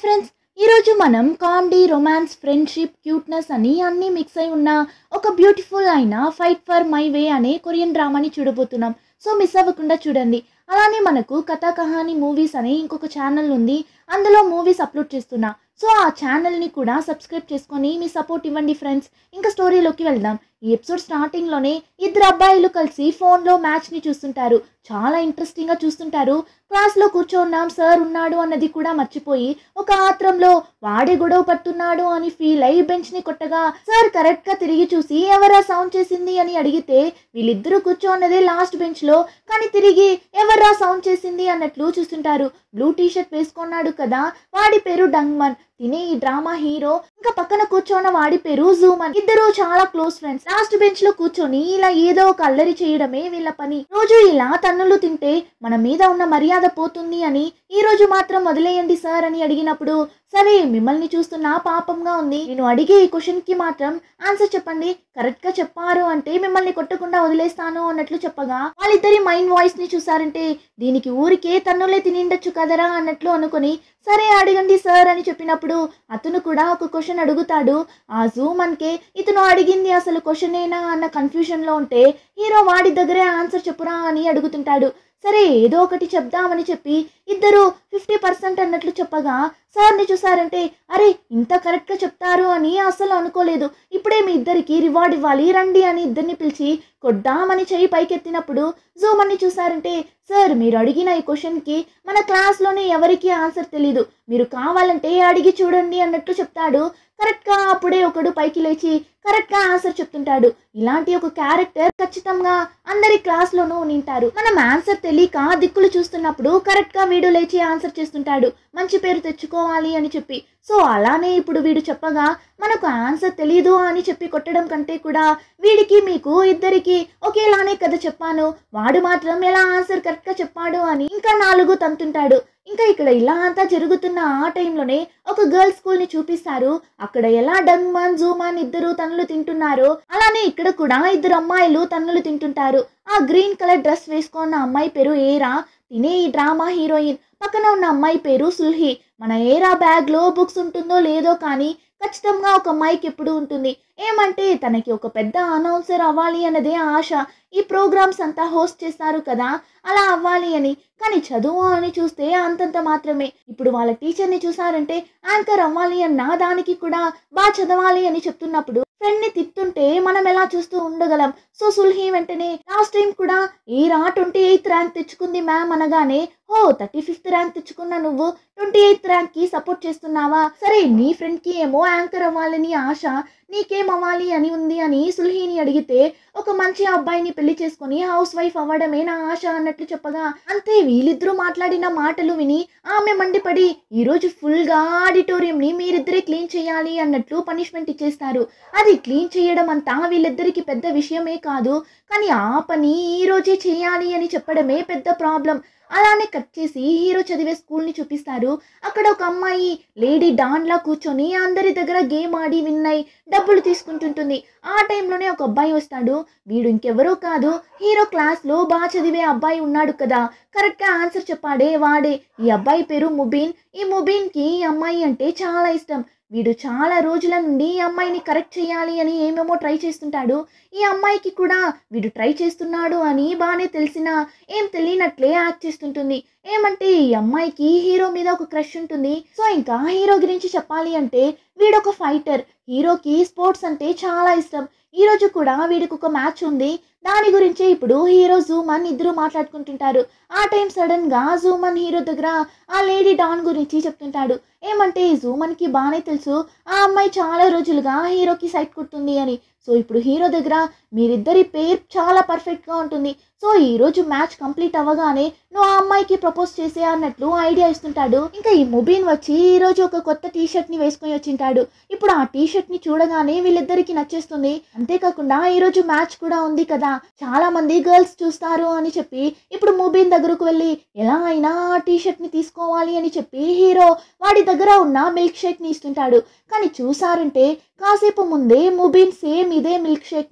friends ఈరోజు మనం comedy romance friendship cuteness అని అన్నీ మిక్స్ అయి ఉన్న ఒక బ్యూటిఫుల్ అయిన ఫైట్ ఫర్ మై వే అనే కొరియన్ డ్రామాని చూడబోతున్నాం సో మిస్ అవ్వకుండా చూడండి అలానే మనకు కథా కహాని మూవీస్ అనే ఇంకొక ఛానల్ ఉంది అందులో మూవీస్ అప్లోడ్ చేస్తున్నా సో ఆ ఛానల్ని కూడా సబ్స్క్రైబ్ చేసుకొని మీ సపోర్ట్ ఇవ్వండి ఫ్రెండ్స్ ఇంకా స్టోరీలోకి వెళ్దాం ఈ ఎపిసోడ్ స్టార్టింగ్లోనే ఇద్దరు అబ్బాయిలు కలిసి ఫోన్లో మ్యాచ్ని చూస్తుంటారు చాలా ఇంట్రెస్టింగ్గా చూస్తుంటారు క్లాస్లో కూర్చోన్నాం సార్ ఉన్నాడు అన్నది కూడా మర్చిపోయి ఒక ఆత్రంలో వాడే గొడవ పడుతున్నాడు అని ఫీల్ అయి బెంచ్ని కొట్టగా సార్ కరెక్ట్గా తిరిగి చూసి ఎవరా సౌండ్ చేసింది అని అడిగితే వీళ్ళిద్దరూ కూర్చోన్నదే లాస్ట్ బెంచ్లో కానీ తిరిగి ఎవర్రా సౌండ్ చేసింది అన్నట్లు చూస్తుంటారు బ్లూ టీ షర్ట్ వేసుకున్నాడు కదా వాడి పేరు డంగ్మన్ తినే ఈ డ్రామా హీరో ఇంకా పక్కన కూర్చోన్న వాడి పేరు జూమన్ ఇద్దరు చాలా క్లోజ్ ఫ్రెండ్స్ లాస్ట్ బెంచ్ లో కూర్చొని ఇలా ఏదో ఒక అల్లరి చేయడమే వీళ్ళ పని రోజు ఇలా తన్నులు తింటే మన మీద ఉన్న మర్యాద పోతుంది అని ఈ రోజు మాత్రం వదిలేయండి సార్ అని అడిగినప్పుడు సరే మిమ్మల్ని చూస్తున్నా పాపంగా ఉంది నేను అడిగే ఈ క్వశ్చన్ కి మాత్రం ఆన్సర్ చెప్పండి కరెక్ట్ గా చెప్పారు అంటే మిమ్మల్ని కొట్టకుండా వదిలేస్తాను అన్నట్లు చెప్పగా వాళ్ళిద్దరి మైండ్ వాయిస్ ని చూసారంటే దీనికి ఊరికే తన్నులే తినిండొచ్చు కదరా అన్నట్లు అనుకొని సరే అడగండి సార్ అని చెప్పినప్పుడు అతను కూడా ఒక క్వశ్చన్ అడుగుతాడు ఆ జూమ్ అన్కే ఇతను అడిగింది అసలు క్వశ్చన్ ఏనా అన్న కన్ఫ్యూషన్లో ఉంటే హీరో వాడి దగ్గరే ఆన్సర్ చెప్పురా అని అడుగుతుంటాడు సరే ఏదో ఒకటి చెప్దామని చెప్పి ఇద్దరు ఫిఫ్టీ పర్సెంట్ అన్నట్లు చెప్పగా సార్ని చూసారంటే అరే ఇంత కరెక్ట్గా చెప్తారు అని అస్సలు అనుకోలేదు ఇప్పుడే మీ ఇద్దరికి రివార్డ్ ఇవ్వాలి రండి అని ఇద్దరిని పిలిచి కొద్దామని చెయ్యి పైకెత్తినప్పుడు జూమ్ అని చూసారంటే సార్ మీరు అడిగిన ఈ క్వశ్చన్కి మన క్లాస్లోనే ఎవరికి ఆన్సర్ తెలీదు మీరు కావాలంటే అడిగి చూడండి అన్నట్టు చెప్తాడు కరెక్ట్గా అప్పుడే ఒకడు పైకి లేచి కరెక్ట్గా ఆన్సర్ చెప్తుంటాడు ఇలాంటి ఒక క్యారెక్టర్ ఖచ్చితంగా అందరి క్లాస్లోనూ నింటారు మనం ఆన్సర్ తెలియక దిక్కులు చూస్తున్నప్పుడు కరెక్ట్గా వీడు లేచి ఆన్సర్ చేస్తుంటాడు మంచి పేరు తెచ్చుకోవాలి అని చెప్పి సో అలానే ఇప్పుడు వీడు చెప్పగా మనకు ఆన్సర్ తెలీదు అని చెప్పి కొట్టడం కంటే కూడా వీడికి మీకు ఇద్దరికి ఒకేలానే కథ చెప్పాను వాడు మాత్రం ఎలా ఆన్సర్ కరెక్ట్గా చెప్పాడు అని ఇంకా నాలుగు తంతుంటాడు ఇంకా ఇక్కడ ఇలా అంతా జరుగుతున్న ఆ టైంలోనే ఒక గర్ల్స్ స్కూల్ ని చూపిస్తారు అక్కడ ఎలా డంగ్మాన్ జూమాన్ ఇద్దరు తన్నులు తింటున్నారో అలానే ఇక్కడ కూడా ఇద్దరు అమ్మాయిలు తన్నులు తింటుంటారు ఆ గ్రీన్ కలర్ డ్రెస్ వేసుకున్న అమ్మాయి పేరు ఏరా తినే ఈ డ్రామా హీరోయిన్ పక్కన ఉన్న అమ్మాయి పేరు సుల్హి మన ఏరా బ్యాగ్ లో బుక్స్ ఉంటుందో లేదో కానీ ఖచ్చితంగా ఒక అమ్మాయికి ఎప్పుడు ఉంటుంది ఏమంటే తనకి ఒక పెద్ద అనౌన్సర్ అవ్వాలి అన్నదే ఆశ ఈ ప్రోగ్రామ్స్ అంతా హోస్ట్ చేస్తారు కదా అలా అవ్వాలి అని కానీ చదువు అని చూస్తే అంతంత మాత్రమే ఇప్పుడు వాళ్ళ టీచర్ని చూసారంటే యాంకర్ అవ్వాలి అన్న దానికి కూడా బాగా చదవాలి అని చెప్తున్నప్పుడు ఫ్రెండ్ని తిట్టుంటే మనం ఎలా చూస్తూ ఉండగలం సో సుల్హి వెంటనే లాస్ట్ టైం కూడా ఈ రా ట్వంటీ ఎయిత్ ర్యాంక్ తెచ్చుకుంది మ్యామ్ అనగానే ఓ థర్టీ ఫిఫ్త్ ర్యాంక్ తెచ్చుకున్న నువ్వు ట్వంటీ ఎయిత్ ర్యాంక్ కి సపోర్ట్ చేస్తున్నావా సరే నీ ఫ్రెండ్ కి ఏమో యాంకర్ అవ్వాలని ఆశ నీకేం అవ్వాలి అని ఉంది అని సుల్హిని అడిగితే ఒక మంచి అబ్బాయిని పెళ్లి చేసుకుని హౌస్ వైఫ్ అవ్వడమే నా ఆశ అన్నట్లు చెప్పగా అంతే వీళ్ళిద్దరూ మాట్లాడిన మాటలు విని ఆమె మండిపడి ఈరోజు ఫుల్గా ఆడిటోరియంని మీరిద్దరే క్లీన్ చేయాలి అన్నట్లు పనిష్మెంట్ ఇచ్చేస్తారు అది క్లీన్ చేయడం అంతా వీళ్ళిద్దరికి పెద్ద విషయమే కాదు కానీ ఆ పని ఈ రోజే చేయాలి అని చెప్పడమే పెద్ద ప్రాబ్లం అలానే కట్ చేసి హీరో చదివే స్కూల్ని చూపిస్తారు అక్కడ ఒక అమ్మాయి లేడీ డాన్లా కూర్చొని అందరి దగ్గర గేమ్ ఆడి విన్ అయి డబ్బులు తీసుకుంటుంటుంది ఆ టైంలోనే ఒక అబ్బాయి వస్తాడు వీడు ఇంకెవరో కాదు హీరో క్లాస్లో బాగా చదివే అబ్బాయి ఉన్నాడు కదా కరెక్ట్గా ఆన్సర్ చెప్పాడే వాడే ఈ అబ్బాయి పేరు ముబీన్ ఈ ముబీన్కి ఈ అమ్మాయి అంటే చాలా ఇష్టం వీడు చాలా రోజుల నుండి ఈ అమ్మాయిని కరెక్ట్ చేయాలి అని ఏమేమో ట్రై చేస్తుంటాడు ఈ అమ్మాయికి కూడా వీడు ట్రై చేస్తున్నాడు అని బాగానే తెలిసినా ఏం తెలియనట్లే యాక్ట్ చేస్తుంటుంది ఏమంటే ఈ అమ్మాయికి హీరో మీద ఒక క్రష్ ఉంటుంది సో ఇంకా హీరో గురించి చెప్పాలి అంటే వీడొక ఫైటర్ హీరోకి స్పోర్ట్స్ అంటే చాలా ఇష్టం ఈ రోజు కూడా వీడికి ఒక మ్యాచ్ ఉంది దాని గురించే ఇప్పుడు హీరో జూమన్ ఇద్దరు మాట్లాడుకుంటుంటారు ఆ టైం సడన్ గా జూమన్ హీరో దగ్గర ఆ లేడీ డాన్ గురించి చెప్తుంటాడు ఏమంటే ఈ జూమన్కి బాగానే తెలుసు ఆ అమ్మాయి చాలా రోజులుగా హీరోకి సైట్ కొడుతుంది అని సో ఇప్పుడు హీరో దగ్గర మీరిద్దరి పేర్ చాలా పర్ఫెక్ట్గా ఉంటుంది సో ఈ రోజు మ్యాచ్ కంప్లీట్ అవ్వగానే నువ్వు ఆ అమ్మాయికి ప్రపోజ్ చేసే అన్నట్లు ఐడియా ఇస్తుంటాడు ఇంకా ఈ ముబీన్ వచ్చి ఈ రోజు ఒక కొత్త టీ షర్ట్ ని వేసుకొని వచ్చింటాడు ఇప్పుడు ఆ టీ షర్ట్ ని చూడగానే వీళ్ళిద్దరికి నచ్చేస్తుంది అంతేకాకుండా ఈ రోజు మ్యాచ్ కూడా ఉంది కదా చాలా మంది గర్ల్స్ చూస్తారు అని చెప్పి ఇప్పుడు ముబీన్ దగ్గరకు వెళ్ళి ఎలా అయినా ఆ టీ షర్ట్ ని తీసుకోవాలి అని చెప్పి హీరో వాడి దగ్గర ఉన్న మిల్క్ షేక్ ని ఇస్తుంటాడు కానీ చూసారంటే కాసేపు ముందే ముబీన్ సేమ్ ఇదే మిల్క్ షేక్ ని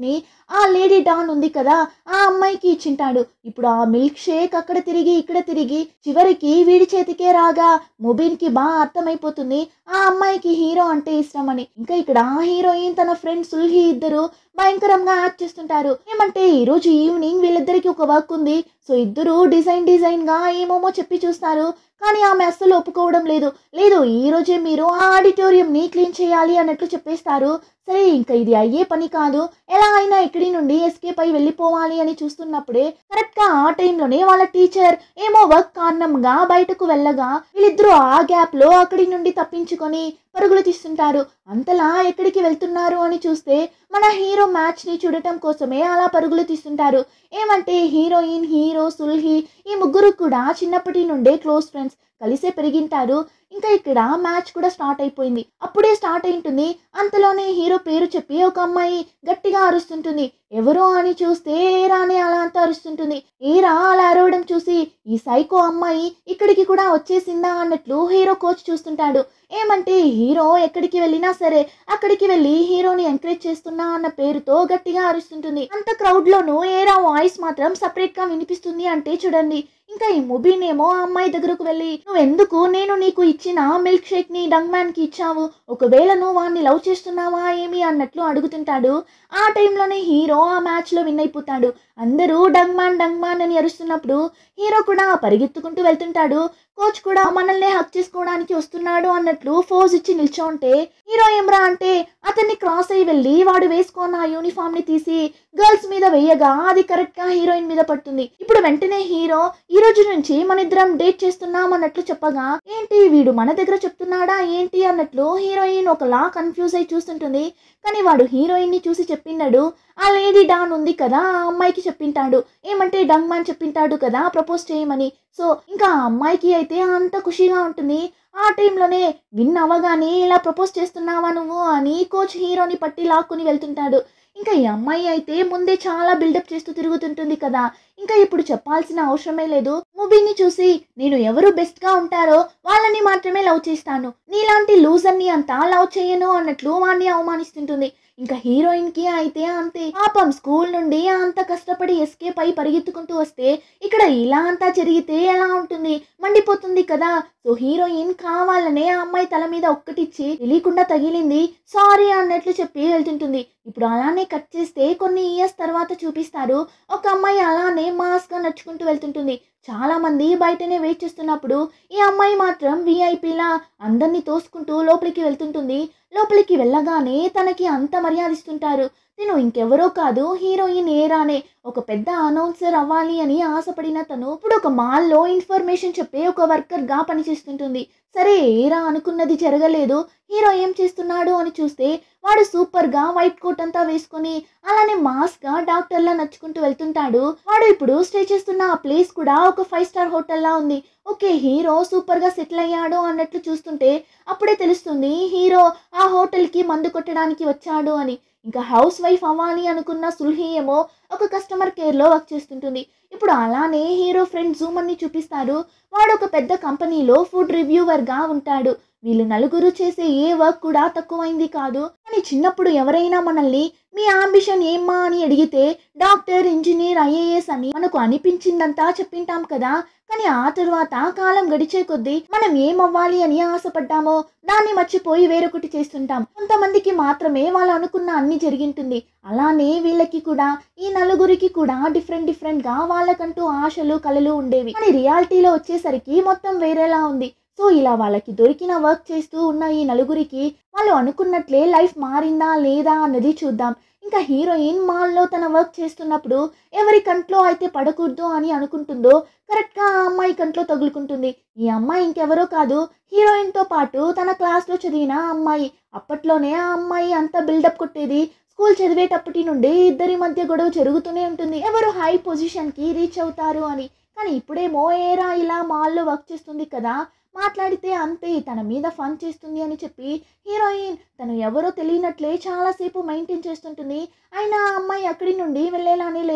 ఆ లేడీ డాన్ ఉంది కదా ఆ అమ్మాయికి ఇచ్చింటాడు ఇప్పుడు ఆ మిల్క్ షేక్ అక్కడ తిరిగి ఇక్కడ తిరిగి చివరికి వీడి చేతికే రాగా ముబీన్కి బాగా అర్థమైపోతుంది ఆ అమ్మాయికి హీరో అంటే ఇష్టమని ఇంకా ఇక్కడ ఆ హీరోయిన్ తన ఫ్రెండ్ సుల్హి ఇద్దరు భయంకరంగా యాక్ట్ చేస్తుంటారు ఏమంటే ఈ రోజు ఈవినింగ్ వీళ్ళిద్దరికి ఒక వర్క్ ఉంది సో ఇద్దరు డిజైన్ డిజైన్ గా ఏమోమో చెప్పి చూస్తారు కానీ ఆమె అస్సలు ఒప్పుకోవడం లేదు లేదు ఈ రోజే మీరు ఆ ఆడిటోరియం ని క్లీన్ చేయాలి అన్నట్లు చెప్పేస్తారు సరే ఇంకా ఇది అయ్యే పని కాదు ఎలా అయినా ఇక్కడి నుండి ఎస్కేప్ అయి వెళ్ళిపోవాలి అని చూస్తున్నప్పుడే కరెక్ట్ గా ఆ టైంలోనే వాళ్ళ టీచర్ ఏమో వర్క్ కారణంగా బయటకు వెళ్ళగా వీళ్ళిద్దరూ ఆ గ్యాప్ లో అక్కడి నుండి తప్పించుకొని పరుగులు తీస్తుంటారు అంతలా ఎక్కడికి వెళ్తున్నారు అని చూస్తే మన హీరో మ్యాచ్ ని చూడటం కోసమే అలా పరుగులు తీస్తుంటారు ఏమంటే హీరోయిన్ హీరో సుల్హి ఈ ముగ్గురు కూడా చిన్నప్పటి నుండే క్లోజ్ ఫ్రెండ్స్ కలిసే పెరిగింటారు ఇంకా ఇక్కడ మ్యాచ్ కూడా స్టార్ట్ అయిపోయింది అప్పుడే స్టార్ట్ అయింటుంది అంతలోనే హీరో పేరు చెప్పి ఒక అమ్మాయి గట్టిగా అరుస్తుంటుంది ఎవరో అని చూస్తే ఏరా అని అలా అంతా అరుస్తుంటుంది ఏరా అలా అరవడం చూసి ఈ సైకో అమ్మాయి ఇక్కడికి కూడా వచ్చేసిందా అన్నట్లు హీరో కోచ్ చూస్తుంటాడు ఏమంటే హీరో ఎక్కడికి వెళ్ళినా సరే అక్కడికి వెళ్ళి హీరోని ఎంకరేజ్ చేస్తున్నా అన్న పేరుతో గట్టిగా అరుస్తుంటుంది అంత క్రౌడ్ లోనూ ఏరా వాయిస్ మాత్రం సపరేట్ గా వినిపిస్తుంది అంటే చూడండి ఇంకా ఈ ముబీనేమో ఆ అమ్మాయి దగ్గరకు వెళ్ళి నువ్వు ఎందుకు నేను నీకు ఇచ్చిన మిల్క్ షేక్ ని డంగ్ మ్యాన్ కి ఇచ్చావు ఒకవేళ నువ్వు వాడిని లవ్ చేస్తున్నావా ఏమి అన్నట్లు అడుగుతుంటాడు ఆ టైంలోనే హీరో ఆ మ్యాచ్ లో విన్ అయిపోతాడు అందరూ డంగ్ మ్యాన్ డంగ్ మ్యాన్ అని అరుస్తున్నప్పుడు హీరో కూడా పరిగెత్తుకుంటూ వెళ్తుంటాడు కోచ్ కూడా మనల్ని హక్ చేసుకోవడానికి వస్తున్నాడు అన్నట్లు ఫోజ్ ఇచ్చి నిల్చో ఉంటే హీరో ఏమ్రా అంటే అతన్ని క్రాస్ అయ్యి వెళ్ళి వాడు వేసుకున్న ఆ యూనిఫామ్ ని తీసి గర్ల్స్ మీద వేయగా అది కరెక్ట్ గా హీరోయిన్ మీద పడుతుంది ఇప్పుడు వెంటనే హీరో ఈ రోజు నుంచి మన ఇద్దరం డేట్ చేస్తున్నాం అన్నట్లు చెప్పగా ఏంటి వీడు మన దగ్గర చెప్తున్నాడా ఏంటి అన్నట్లు హీరోయిన్ ఒకలా కన్ఫ్యూజ్ అయి చూస్తుంటుంది కానీ వాడు హీరోయిన్ ని చూసి చెప్పిండాడు ఆ లేడీ డాన్ ఉంది కదా ఆ అమ్మాయికి చెప్పింటాడు ఏమంటే డంగ్ మ్యాన్ చెప్పింటాడు కదా ప్రపోజ్ చేయమని సో ఇంకా ఆ అమ్మాయికి అయితే అంత ఖుషిగా ఉంటుంది ఆ టైంలోనే విన్ అవ్వగానే ఇలా ప్రపోజ్ చేస్తున్నావా నువ్వు అని కోచ్ హీరోని పట్టి లాక్కుని వెళ్తుంటాడు ఇంకా ఈ అమ్మాయి అయితే ముందే చాలా బిల్డప్ చేస్తూ తిరుగుతుంటుంది కదా ఇంకా ఇప్పుడు చెప్పాల్సిన అవసరమే లేదు మూవీని చూసి నేను ఎవరు బెస్ట్ గా ఉంటారో వాళ్ళని మాత్రమే లవ్ చేస్తాను నీలాంటి లూజర్ని అంతా లవ్ చేయను అన్నట్లు వాడిని అవమానిస్తుంటుంది ఇంకా హీరోయిన్ కి అయితే అంతే పాపం స్కూల్ నుండి అంత కష్టపడి ఎస్కేప్ అయి పరిగెత్తుకుంటూ వస్తే ఇక్కడ ఇలా అంతా జరిగితే ఎలా ఉంటుంది మండిపోతుంది కదా సో హీరోయిన్ కావాలనే ఆ అమ్మాయి తల మీద ఒక్కటిచ్చి తెలియకుండా తగిలింది సారీ అన్నట్లు చెప్పి వెళ్తుంటుంది ఇప్పుడు అలానే కట్ చేస్తే కొన్ని ఇయర్స్ తర్వాత చూపిస్తారు ఒక అమ్మాయి అలానే మాస్ గా నడుచుకుంటూ వెళ్తుంటుంది చాలా మంది బయటనే వెయిట్ చేస్తున్నప్పుడు ఈ అమ్మాయి మాత్రం విఐపీలా అందరినీ తోసుకుంటూ లోపలికి వెళ్తుంటుంది లోపలికి వెళ్ళగానే తనకి అంత మర్యాదిస్తుంటారు తిను ఇంకెవరో కాదు హీరోయిన్ ఏరానే ఒక పెద్ద అనౌన్సర్ అవ్వాలి అని ఆశపడిన తను ఇప్పుడు ఒక మాల్లో ఇన్ఫర్మేషన్ చెప్పే ఒక వర్కర్ గా పనిచేస్తుంటుంది సరే ఏరా అనుకున్నది జరగలేదు హీరో ఏం చేస్తున్నాడు అని చూస్తే వాడు సూపర్ గా వైట్ కోట్ అంతా వేసుకొని అలానే మాస్ గా డాక్టర్లా నడుచుకుంటూ వెళ్తుంటాడు వాడు ఇప్పుడు స్టే చేస్తున్న ఆ ప్లేస్ కూడా ఒక ఫైవ్ స్టార్ హోటల్లా ఉంది ఓకే హీరో సూపర్ గా సెటిల్ అయ్యాడు అన్నట్లు చూస్తుంటే అప్పుడే తెలుస్తుంది హీరో ఆ హోటల్ కి మందు కొట్టడానికి వచ్చాడు అని ఇంకా హౌస్ వైఫ్ అవ్వాలి అనుకున్న సుల్హి ఏమో ఒక కస్టమర్ కేర్లో వర్క్ చేస్తుంటుంది ఇప్పుడు అలానే హీరో ఫ్రెండ్ జూమన్ని చూపిస్తారు వాడు ఒక పెద్ద కంపెనీలో ఫుడ్ రివ్యూవర్గా ఉంటాడు వీళ్ళు నలుగురు చేసే ఏ వర్క్ కూడా తక్కువైంది కాదు కానీ చిన్నప్పుడు ఎవరైనా మనల్ని మీ అంబిషన్ ఏమ్మా అని అడిగితే డాక్టర్ ఇంజనీర్ ఐఏఎస్ అని మనకు అనిపించిందంతా చెప్పింటాం కదా కానీ ఆ తరువాత కాలం గడిచే కొద్దీ మనం ఏమవ్వాలి అని ఆశపడ్డామో దాన్ని మర్చిపోయి వేరొకటి చేస్తుంటాం కొంతమందికి మాత్రమే వాళ్ళు అనుకున్న అన్ని జరిగింటుంది అలానే వీళ్ళకి కూడా ఈ నలుగురికి కూడా డిఫరెంట్ డిఫరెంట్ గా వాళ్ళకంటూ ఆశలు కలలు ఉండేవి కానీ రియాలిటీలో వచ్చేసరికి మొత్తం వేరేలా ఉంది సో ఇలా వాళ్ళకి దొరికిన వర్క్ చేస్తూ ఉన్న ఈ నలుగురికి వాళ్ళు అనుకున్నట్లే లైఫ్ మారిందా లేదా అన్నది చూద్దాం ఇంకా హీరోయిన్ మాల్లో తన వర్క్ చేస్తున్నప్పుడు ఎవరి కంట్లో అయితే పడకూడదు అని అనుకుంటుందో కరెక్ట్గా ఆ అమ్మాయి కంట్లో తగులుకుంటుంది ఈ అమ్మాయి ఇంకెవరో కాదు హీరోయిన్తో పాటు తన క్లాస్లో చదివిన అమ్మాయి అప్పట్లోనే ఆ అమ్మాయి అంత బిల్డప్ కొట్టేది స్కూల్ చదివేటప్పటి నుండి ఇద్దరి మధ్య గొడవ జరుగుతూనే ఉంటుంది ఎవరు హై పొజిషన్కి రీచ్ అవుతారు అని కానీ ఇప్పుడేమో ఏరా ఇలా మాల్లో వర్క్ చేస్తుంది కదా మాట్లాడితే అంతే తన మీద ఫన్ చేస్తుంది అని చెప్పి హీరోయిన్ తను ఎవరో తెలియనట్లే చాలాసేపు మెయింటైన్ చేస్తుంటుంది అయినా ఆ అమ్మాయి అక్కడి నుండి వెళ్ళేలానే లేదు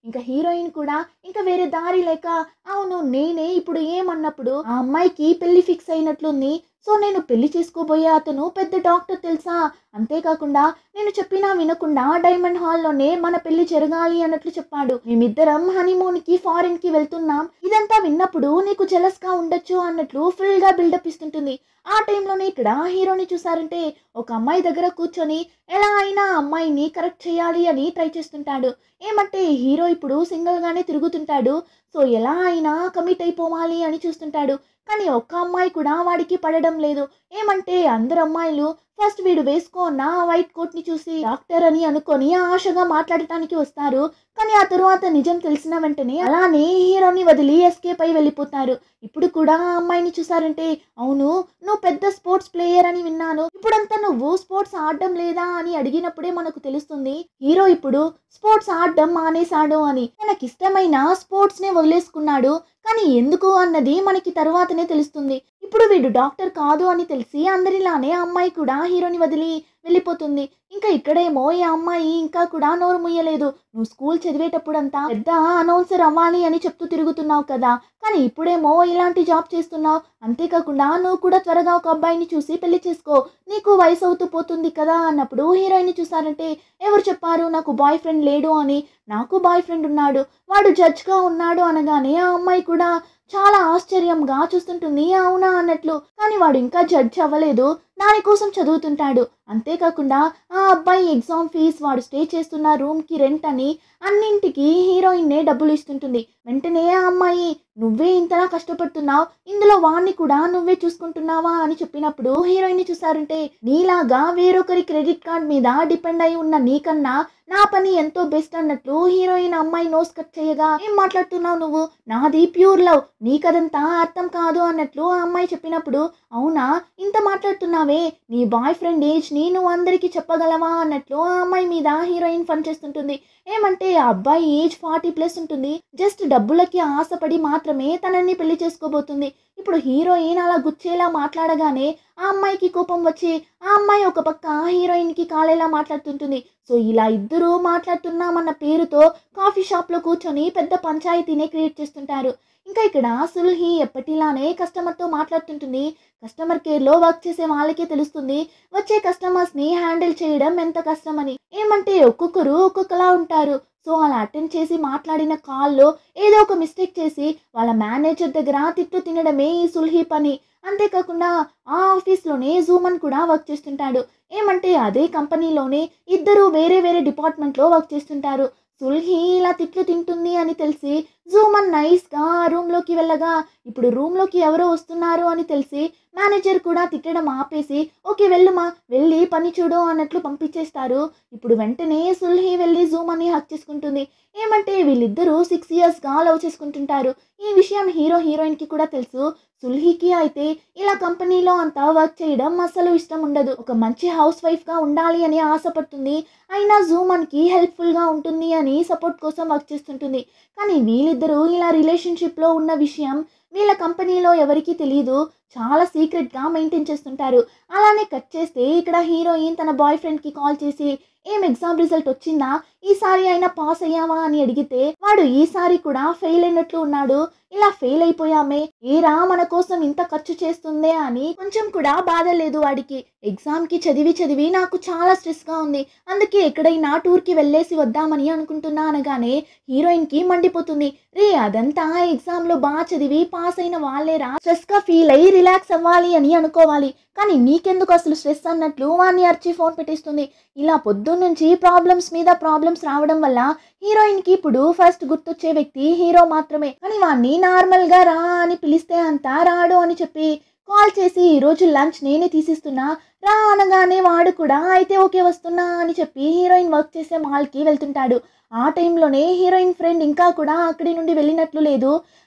ఇంకా హీరోయిన్ కూడా ఇంకా వేరే దారి లేక అవును నేనే ఇప్పుడు ఏమన్నప్పుడు ఆ అమ్మాయికి పెళ్లి ఫిక్స్ అయినట్లుంది సో నేను పెళ్లి చేసుకోబోయే అతను పెద్ద డాక్టర్ తెలుసా అంతేకాకుండా నేను చెప్పినా వినకుండా డైమండ్ హాల్లోనే మన పెళ్లి జరగాలి అన్నట్లు చెప్పాడు మేమిద్దరం హనీమూన్ కి ఫారిన్ కి వెళ్తున్నాం ఇదంతా విన్నప్పుడు నీకు జెలస్ గా ఉండొచ్చు అన్నట్లు ఫుల్ గా బిల్డప్ ఇస్తుంటుంది ఆ టైంలోనే ఇక్కడ హీరోని చూసారంటే ఒక అమ్మాయి దగ్గర కూర్చొని ఎలా అయినా ఆ అమ్మాయిని కరెక్ట్ చేయాలి అని ట్రై చేస్తుంటాడు ఏమంటే హీరో ఇప్పుడు సింగిల్ గానే తిరుగుతుంటాడు సో ఎలా అయినా కమిట్ అయిపోవాలి అని చూస్తుంటాడు కానీ ఒక్క అమ్మాయి కూడా వాడికి పడడం లేదు ఏమంటే అందరు అమ్మాయిలు ఫస్ట్ వీడు వేసుకోన్న వైట్ కోట్ ని చూసి డాక్టర్ అని అనుకొని ఆశగా మాట్లాడటానికి వస్తారు కానీ ఆ తరువాత నిజం తెలిసిన వెంటనే అలానే హీరోని వదిలి ఎస్కేప్ అయి వెళ్ళిపోతారు ఇప్పుడు కూడా ఆ అమ్మాయిని చూసారంటే అవును నువ్వు పెద్ద స్పోర్ట్స్ ప్లేయర్ అని విన్నాను ఇప్పుడంతా నువ్వు స్పోర్ట్స్ ఆడడం లేదా అని అడిగినప్పుడే మనకు తెలుస్తుంది హీరో ఇప్పుడు స్పోర్ట్స్ ఆడడం మానేశాడు అని తనకిష్టమైన స్పోర్ట్స్ నే వదిలేసుకున్నాడు కానీ ఎందుకు అన్నది మనకి తర్వాతనే తెలుస్తుంది ఇప్పుడు వీడు డాక్టర్ కాదు అని తెలిసి అందరిలానే ఆ అమ్మాయి కూడా హీరోని వదిలి వెళ్ళిపోతుంది ఇంకా ఇక్కడేమో ఈ అమ్మాయి ఇంకా కూడా నోరు ముయ్యలేదు నువ్వు స్కూల్ చదివేటప్పుడంతా పెద్ద అనౌన్సర్ అవ్వాలి అని చెప్తూ తిరుగుతున్నావు కదా కానీ ఇప్పుడేమో ఇలాంటి జాబ్ చేస్తున్నావు అంతేకాకుండా నువ్వు కూడా త్వరగా ఒక అబ్బాయిని చూసి పెళ్లి చేసుకో నీకు వయసు అవుతూ పోతుంది కదా అన్నప్పుడు హీరోయిన్ చూసారంటే ఎవరు చెప్పారు నాకు బాయ్ ఫ్రెండ్ లేడు అని నాకు బాయ్ ఫ్రెండ్ ఉన్నాడు వాడు జడ్జ్గా ఉన్నాడు అనగానే ఆ అమ్మాయి కూడా చాలా ఆశ్చర్యంగా చూస్తుంటుంది అవునా అన్నట్లు కానీ వాడు ఇంకా జడ్జ్ అవ్వలేదు దానికోసం చదువుతుంటాడు అంతేకాకుండా ఆ అబ్బాయి ఎగ్జామ్ ఫీజ్ వాడు స్టే చేస్తున్న రూమ్కి రెంట్ అని అన్నింటికి హీరోయిన్నే డబ్బులు ఇస్తుంటుంది వెంటనే ఆ అమ్మాయి నువ్వే ఇంతలా కష్టపడుతున్నావు ఇందులో వాణ్ణి కూడా నువ్వే చూసుకుంటున్నావా అని చెప్పినప్పుడు హీరోయిన్ చూసారంటే నీలాగా వేరొకరి క్రెడిట్ కార్డ్ మీద డిపెండ్ అయి ఉన్న నీకన్నా నా పని ఎంతో బెస్ట్ అన్నట్లు హీరోయిన్ అమ్మాయి నోస్ కట్ చేయగా ఏం మాట్లాడుతున్నావు నువ్వు నాది ప్యూర్ లవ్ నీకదంతా అర్థం కాదు అన్నట్లు ఆ అమ్మాయి చెప్పినప్పుడు అవునా ఇంత మాట్లాడుతున్నావే నీ బాయ్ ఫ్రెండ్ ఏజ్ ని నువ్వు అందరికీ చెప్పగలవా అన్నట్లు ఆ అమ్మాయి మీద హీరోయిన్ ఫన్ చేస్తుంటుంది ఏమంటే ఆ అబ్బాయి ఏజ్ ఫార్టీ ప్లస్ ఉంటుంది జస్ట్ డబ్బులకి ఆశపడి మాత్రమే తనని పెళ్లి చేసుకోబోతుంది ఇప్పుడు హీరోయిన్ అలా గుచ్చేలా మాట్లాడగానే ఆ అమ్మాయికి కోపం వచ్చి ఆ అమ్మాయి ఒక పక్క హీరోయిన్కి కాలేలా మాట్లాడుతుంటుంది సో ఇలా ఇద్దరు మాట్లాడుతున్నామన్న పేరుతో కాఫీ షాప్లో కూర్చొని పెద్ద పంచాయతీనే క్రియేట్ చేస్తుంటారు ఇంకా ఇక్కడ సుల్హి ఎప్పటిలానే కస్టమర్తో మాట్లాడుతుంటుంది కస్టమర్ కేర్లో వర్క్ చేసే వాళ్ళకే తెలుస్తుంది వచ్చే కస్టమర్స్ని హ్యాండిల్ చేయడం ఎంత కష్టమని ఏమంటే ఒక్కొక్కరు ఒక్కొక్కలా ఉంటారు సో అలా అటెండ్ చేసి మాట్లాడిన కాల్లో ఏదో ఒక మిస్టేక్ చేసి వాళ్ళ మేనేజర్ దగ్గర తిట్టు తినడమే ఈ సుల్హి పని అంతేకాకుండా ఆ ఆఫీస్లోనే జూమన్ కూడా వర్క్ చేస్తుంటాడు ఏమంటే అదే కంపెనీలోనే ఇద్దరు వేరే వేరే డిపార్ట్మెంట్లో వర్క్ చేస్తుంటారు సుల్హి ఇలా తిట్లు తింటుంది అని తెలిసి జూమన్ నైస్గా ఆ రూమ్లోకి వెళ్ళగా ఇప్పుడు రూమ్లోకి ఎవరో వస్తున్నారు అని తెలిసి మేనేజర్ కూడా తిట్టడం ఆపేసి ఓకే వెళ్ళుమా వెళ్ళి పని చూడు అన్నట్లు పంపించేస్తారు ఇప్పుడు వెంటనే సుల్హి వెళ్ళి జూమన్ని హక్ చేసుకుంటుంది ఏమంటే వీళ్ళిద్దరూ సిక్స్ ఇయర్స్గా లవ్ చేసుకుంటుంటారు ఈ విషయం హీరో హీరోయిన్కి కూడా తెలుసు సుల్హికి అయితే ఇలా కంపెనీలో అంతా వర్క్ చేయడం అసలు ఇష్టం ఉండదు ఒక మంచి హౌస్ వైఫ్గా ఉండాలి అని ఆశపడుతుంది అయినా జూమన్కి హెల్ప్ఫుల్గా ఉంటుంది అని సపోర్ట్ కోసం వర్క్ చేస్తుంటుంది కానీ వీళ్ళిద్దరూ ఇలా రిలేషన్షిప్లో ఉన్న విషయం వీళ్ళ కంపెనీలో ఎవరికీ తెలియదు చాలా సీక్రెట్గా మెయింటైన్ చేస్తుంటారు అలానే కట్ చేస్తే ఇక్కడ హీరోయిన్ తన బాయ్ ఫ్రెండ్కి కాల్ చేసి ఏం ఎగ్జామ్ రిజల్ట్ వచ్చిందా ఈసారి అయినా పాస్ అయ్యావా అని అడిగితే వాడు ఈసారి కూడా ఫెయిల్ అయినట్లు ఉన్నాడు ఇలా ఫెయిల్ అయిపోయామే ఏరా మన కోసం ఇంత ఖర్చు చేస్తుందే అని కొంచెం కూడా బాధ లేదు వాడికి ఎగ్జామ్కి చదివి చదివి నాకు చాలా స్ట్రెస్గా ఉంది అందుకే ఎక్కడైనా టూర్కి వెళ్ళేసి వద్దామని అనుకుంటున్నా అనగానే హీరోయిన్కి మండిపోతుంది రే అదంతా ఎగ్జామ్లో బాగా చదివి పాస్ అయిన వాళ్ళేరా స్ట్రెస్గా ఫీల్ అయ్యి రిలాక్స్ అవ్వాలి అని అనుకోవాలి కానీ నీకెందుకు అసలు స్ట్రెస్ అన్నట్లు వాడిని అరిచి ఫోన్ పెట్టేస్తుంది ఇలా పొద్దున్నుంచి ప్రాబ్లమ్స్ మీద ప్రాబ్లమ్స్ రావడం వల్ల హీరోయిన్కి ఇప్పుడు ఫస్ట్ గుర్తొచ్చే వ్యక్తి హీరో మాత్రమే కానీ వాడిని నార్మల్గా రా అని పిలిస్తే అంతా రాడు అని చెప్పి కాల్ చేసి ఈరోజు లంచ్ నేనే తీసిస్తున్నా రా అనగానే వాడు కూడా అయితే ఓకే వస్తున్నా అని చెప్పి హీరోయిన్ వర్క్ చేసే మాల్కి వెళ్తుంటాడు ఆ టైంలోనే హీరోయిన్ ఫ్రెండ్ ఇంకా కూడా అక్కడి నుండి వెళ్ళినట్లు లేదు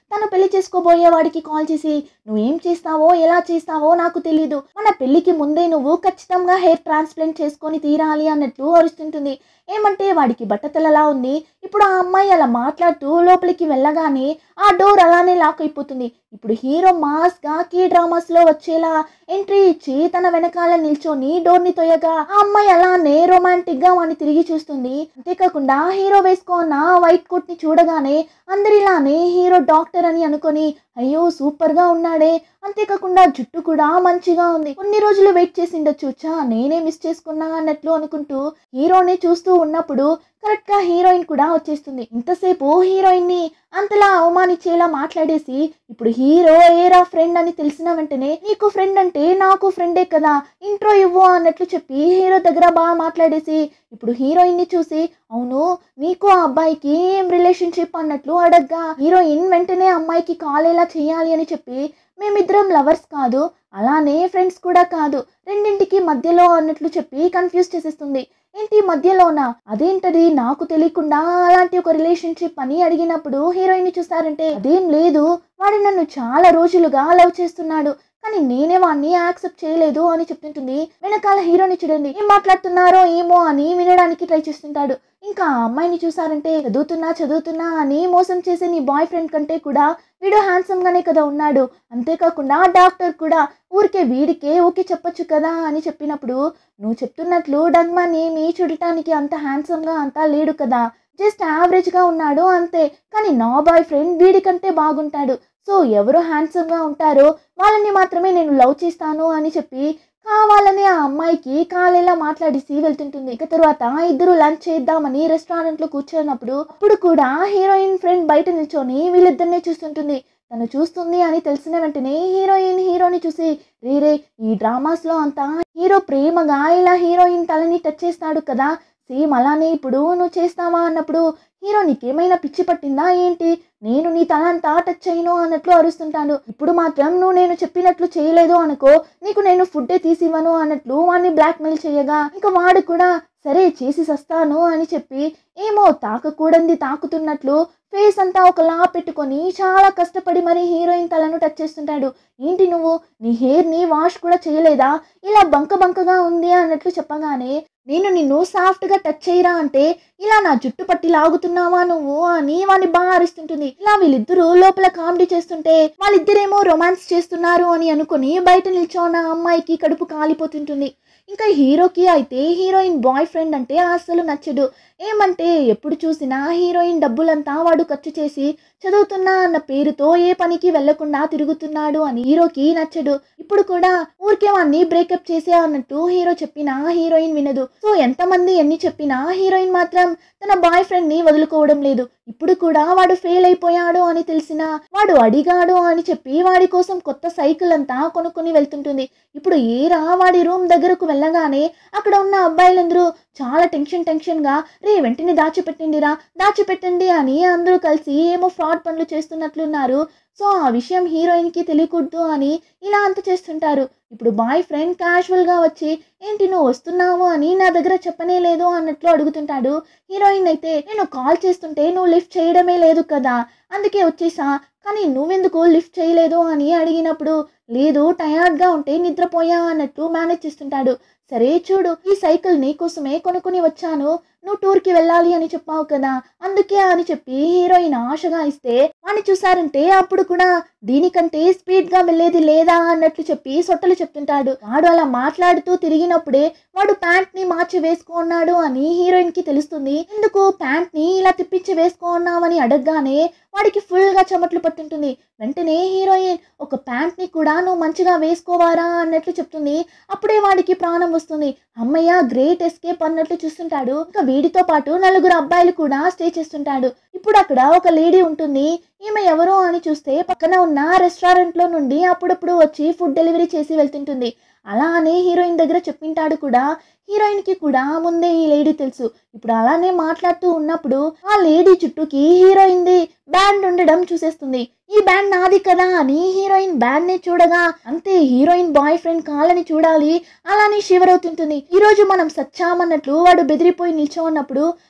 తను పెళ్లి చేసుకోబోయే వాడికి కాల్ చేసి నువ్వేం చేస్తావో ఎలా చేస్తావో నాకు తెలీదు మన పెళ్లికి ముందే నువ్వు ఖచ్చితంగా హెయిర్ ట్రాన్స్ప్లాంట్ చేసుకొని తీరాలి అన్నట్లు అరుస్తుంటుంది ఏమంటే వాడికి బట్టతలలా ఉంది ఇప్పుడు ఆ అమ్మాయి అలా మాట్లాడుతూ లోపలికి వెళ్ళగానే ఆ డోర్ అలానే లాక్ అయిపోతుంది ఇప్పుడు హీరో మాస్గా కీ డ్రామాస్లో వచ్చేలా ఎంట్రీ ఇచ్చి తన వెనకాల నిల్చొని డోర్ని తొయ్యగా ఆ అమ్మాయి అలానే రొమాంటిక్గా వాడిని తిరిగి చూస్తుంది అంతేకాకుండా హీరో వేసుకున్న వైట్ కోట్ని చూడగానే అందరిలానే హీరో డాక్టర్ అని అనుకొని అయ్యో సూపర్గా ఉన్నాడే అంతేకాకుండా జుట్టు కూడా మంచిగా ఉంది కొన్ని రోజులు వెయిట్ చేసిండొచ్చు చా నేనే మిస్ చేసుకున్నా అన్నట్లు అనుకుంటూ హీరోని చూస్తూ ఉన్నప్పుడు కరెక్ట్గా హీరోయిన్ కూడా వచ్చేస్తుంది ఇంతసేపు హీరోయిన్ని అంతలా అవమానించేలా మాట్లాడేసి ఇప్పుడు హీరో ఏరా ఫ్రెండ్ అని తెలిసిన వెంటనే నీకు ఫ్రెండ్ అంటే నాకు ఫ్రెండే కదా ఇంట్రో ఇవ్వు అన్నట్లు చెప్పి హీరో దగ్గర బాగా మాట్లాడేసి ఇప్పుడు హీరోయిన్ని చూసి అవును నీకు ఆ అబ్బాయికి ఏం రిలేషన్షిప్ అన్నట్లు అడగ్గా హీరోయిన్ వెంటనే అమ్మాయికి కాల్ ఎలా చేయాలి అని చెప్పి మేమిద్దరం లవర్స్ కాదు అలానే ఫ్రెండ్స్ కూడా కాదు రెండింటికి మధ్యలో అన్నట్లు చెప్పి కన్ఫ్యూజ్ చేసేస్తుంది ఏంటి మధ్యలోనా అదేంటది నాకు తెలియకుండా అలాంటి ఒక రిలేషన్షిప్ అని అడిగినప్పుడు హీరోయిన్ చూసారంటే అదేం లేదు వాడు నన్ను చాలా రోజులుగా లవ్ చేస్తున్నాడు కానీ నేనే వాడిని యాక్సెప్ట్ చేయలేదు అని చెప్తుంటుంది వెనకాల హీరోని చూడండి ఏం మాట్లాడుతున్నారో ఏమో అని వినడానికి ట్రై చేస్తుంటాడు ఇంకా ఆ అమ్మాయిని చూసారంటే చదువుతున్నా చదువుతున్నా అని మోసం చేసే నీ బాయ్ ఫ్రెండ్ కంటే కూడా వీడు హ్యాండ్సమ్ గానే కదా ఉన్నాడు అంతేకాకుండా డాక్టర్ కూడా ఊరికే వీడికే ఓకే చెప్పొచ్చు కదా అని చెప్పినప్పుడు నువ్వు చెప్తున్నట్లు డంగ్మాన్ ఏమి చూడటానికి అంత హ్యాండ్సమ్ గా అంతా లేడు కదా జస్ట్ యావరేజ్ గా ఉన్నాడు అంతే కానీ నా బాయ్ ఫ్రెండ్ వీడికంటే బాగుంటాడు సో ఎవరు హ్యాండ్సమ్ గా ఉంటారో వాళ్ళని మాత్రమే నేను లవ్ చేస్తాను అని చెప్పి కావాలని ఆ అమ్మాయికి కాలేలా మాట్లాడేసి వెళ్తుంటుంది ఇక తర్వాత ఇద్దరు లంచ్ చేద్దామని రెస్టారెంట్ లో కూర్చున్నప్పుడు అప్పుడు కూడా హీరోయిన్ ఫ్రెండ్ బయట నిల్చొని వీళ్ళిద్దరినే చూస్తుంటుంది తను చూస్తుంది అని తెలిసిన వెంటనే హీరోయిన్ హీరోని చూసి రే రే ఈ డ్రామాస్ లో అంతా హీరో ప్రేమగా ఇలా హీరోయిన్ తలని టచ్ చేస్తాడు కదా సేమ్ అలానే ఇప్పుడు నువ్వు చేస్తావా అన్నప్పుడు హీరో నీకేమైనా పిచ్చి పట్టిందా ఏంటి నేను నీ తల అంతా టచ్ చేయను అన్నట్లు అరుస్తుంటాను ఇప్పుడు మాత్రం నువ్వు నేను చెప్పినట్లు చేయలేదు అనుకో నీకు నేను ఫుడ్డే తీసివ్వను అన్నట్లు వాడిని బ్లాక్మెయిల్ చేయగా ఇంకా వాడు కూడా సరే చేసి సస్తాను అని చెప్పి ఏమో తాకకూడంది తాకుతున్నట్లు ఫేస్ అంతా ఒకలా పెట్టుకొని చాలా కష్టపడి మరి హీరోయిన్ తలను టచ్ చేస్తుంటాడు ఏంటి నువ్వు నీ హెయిర్ని వాష్ కూడా చేయలేదా ఇలా బంక బంకగా ఉంది అన్నట్లు చెప్పగానే నేను నిన్ను సాఫ్ట్గా టచ్ చేయరా అంటే ఇలా నా జుట్టు పట్టి లాగుతున్నావా నువ్వు అని వాడిని బాగా అరుస్తుంటుంది ఇలా వీళ్ళిద్దరూ లోపల కామెడీ చేస్తుంటే వాళ్ళిద్దరేమో రొమాన్స్ చేస్తున్నారు అని అనుకుని బయట నిల్చోన్న అమ్మాయికి కడుపు కాలిపోతుంటుంది ఇంకా హీరోకి అయితే హీరోయిన్ బాయ్ ఫ్రెండ్ అంటే అస్సలు నచ్చడు ఏమంటే ఎప్పుడు చూసినా హీరోయిన్ డబ్బులంతా వాడు ఖర్చు చేసి చదువుతున్నా అన్న పేరుతో ఏ పనికి వెళ్లకుండా తిరుగుతున్నాడు అని హీరోకి నచ్చడు ఇప్పుడు కూడా ఊరికే వాడిని బ్రేకప్ చేసే అన్నట్టు హీరో చెప్పినా హీరోయిన్ వినదు సో ఎంతమంది ఎన్ని చెప్పినా హీరోయిన్ మాత్రం తన బాయ్ ఫ్రెండ్ ని వదులుకోవడం లేదు ఇప్పుడు కూడా వాడు ఫెయిల్ అయిపోయాడు అని తెలిసిన వాడు అడిగాడు అని చెప్పి వాడి కోసం కొత్త సైకిల్ అంతా కొనుక్కొని వెళ్తుంటుంది ఇప్పుడు ఏరా వాడి రూమ్ దగ్గరకు వెళ్ళగానే అక్కడ ఉన్న అబ్బాయిలందరూ చాలా టెన్షన్ టెన్షన్ గా రే వెంటనే దాచిపెట్టిండిరా దాచిపెట్టండి అని అందరూ కలిసి ఏమో ఫ్రాడ్ పనులు చేస్తున్నట్లున్నారు సో ఆ విషయం హీరోయిన్కి తెలియకూడదు అని ఇలా అంత చేస్తుంటారు ఇప్పుడు బాయ్ ఫ్రెండ్ క్యాజువల్గా వచ్చి ఏంటి నువ్వు వస్తున్నావు అని నా దగ్గర చెప్పనే లేదు అన్నట్లు అడుగుతుంటాడు హీరోయిన్ అయితే నేను కాల్ చేస్తుంటే నువ్వు లిఫ్ట్ చేయడమే లేదు కదా అందుకే వచ్చేసా కానీ నువ్వెందుకు లిఫ్ట్ చేయలేదు అని అడిగినప్పుడు లేదు టయర్డ్గా ఉంటే నిద్రపోయా అన్నట్టు మేనేజ్ చేస్తుంటాడు సరే చూడు ఈ సైకిల్ నీకోసమే కొనుక్కొని వచ్చాను నువ్వు టూర్కి వెళ్ళాలి అని చెప్పావు కదా అందుకే అని చెప్పి హీరోయిన్ ఆశగా ఇస్తే వాడిని చూసారంటే అప్పుడు కూడా దీనికంటే స్పీడ్గా వెళ్ళేది లేదా అన్నట్లు చెప్పి సొట్టలు చెప్తుంటాడు వాడు అలా మాట్లాడుతూ తిరిగినప్పుడే వాడు ప్యాంట్ ని మార్చి వేసుకున్నాడు అని హీరోయిన్ కి తెలుస్తుంది ఎందుకు ప్యాంట్ ని ఇలా తిప్పించి వేసుకున్నావని అడగగానే వాడికి ఫుల్ గా చెమట్లు పట్టుంటుంది వెంటనే హీరోయిన్ ఒక ప్యాంట్ ని కూడా నువ్వు మంచిగా వేసుకోవారా అన్నట్లు చెప్తుంది అప్పుడే వాడికి ప్రాణం వస్తుంది అమ్మయ్య గ్రేట్ ఎస్కేప్ అన్నట్లు చూస్తుంటాడు ఇంకా వీడితో పాటు నలుగురు అబ్బాయిలు కూడా స్టే చేస్తుంటాడు ఇప్పుడు అక్కడ ఒక లేడీ ఉంటుంది ఈమె ఎవరు అని చూస్తే పక్కన ఉన్న రెస్టారెంట్ లో నుండి అప్పుడప్పుడు వచ్చి ఫుడ్ డెలివరీ చేసి వెళ్తుంటుంది అలా అని హీరోయిన్ దగ్గర చెప్పింటాడు కూడా హీరోయిన్ కి కూడా ముందే ఈ లేడీ తెలుసు ఇప్పుడు అలానే మాట్లాడుతూ ఉన్నప్పుడు ఆ లేడీ చుట్టూకి హీరోయిన్ ది బ్యాండ్ ఉండడం చూసేస్తుంది ఈ బ్యాండ్ నాది కదా అని హీరోయిన్ బ్యాండ్ ని చూడగా అంతే హీరోయిన్ బాయ్ ఫ్రెండ్ కాళ్ళని చూడాలి అలానే షివర్ అవుతుంటుంది ఈ రోజు మనం సచ్చామన్నట్లు వాడు బెదిరిపోయి నిల్చో ఉన్నప్పుడు